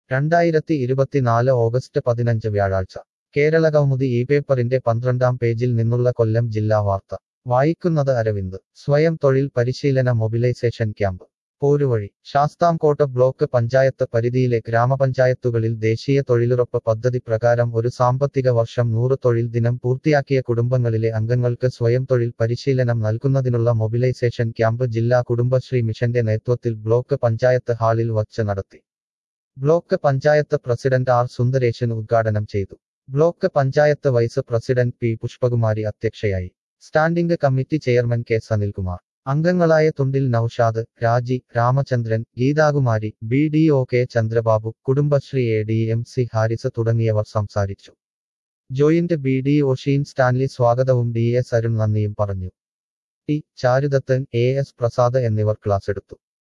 രണ്ടായിരത്തി ഇരുപത്തിനാല് ഓഗസ്റ്റ് പതിനഞ്ച് വ്യാഴാഴ്ച കേരള കൗമുദി ഈ പേപ്പറിന്റെ പന്ത്രണ്ടാം പേജിൽ നിന്നുള്ള കൊല്ലം ജില്ലാ വാർത്ത വായിക്കുന്നത് അരവിന്ദ് സ്വയം തൊഴിൽ പരിശീലന mobilisation camp Poruvazhi Sasthamcotta block panchayat പരിധിയിലെ ഗ്രാമപഞ്ചായത്തുകളിൽ ദേശീയ തൊഴിലുറപ്പ് പദ്ധതി പ്രകാരം ഒരു സാമ്പത്തിക വർഷം നൂറ് തൊഴിൽ ദിനം പൂർത്തിയാക്കിയ കുടുംബങ്ങളിലെ അംഗങ്ങൾക്ക് സ്വയം തൊഴിൽ പരിശീലനം നൽകുന്നതിനുള്ള മൊബിലൈസേഷൻ ക്യാമ്പ് ജില്ലാ കുടുംബശ്രീ മിഷന്റെ നേതൃത്വത്തിൽ ബ്ലോക്ക് പഞ്ചായത്ത് ഹാളിൽ വച്ച് നടത്തി block panchayat president R Sundaresan ഉദ്ഘാടനം ചെയ്തു block panchayat vice president P Pushpakumari അധ്യക്ഷയായി standing committee chairman K Sanilkumar അംഗങ്ങളായ Thundil Naushad Raji Ramachandran Geethakumari B D O K Chandrababu Kudumbashree A D M C Haris തുടങ്ങിയവർ സംസാരിച്ചു joint B D O Sheen Stanley സ്വാഗതവും ഡി എസ് അരുൺ നന്ദിയും പറഞ്ഞു T Charudathan A S Prasad എന്നിവർ ക്ലാസ് എടുത്തു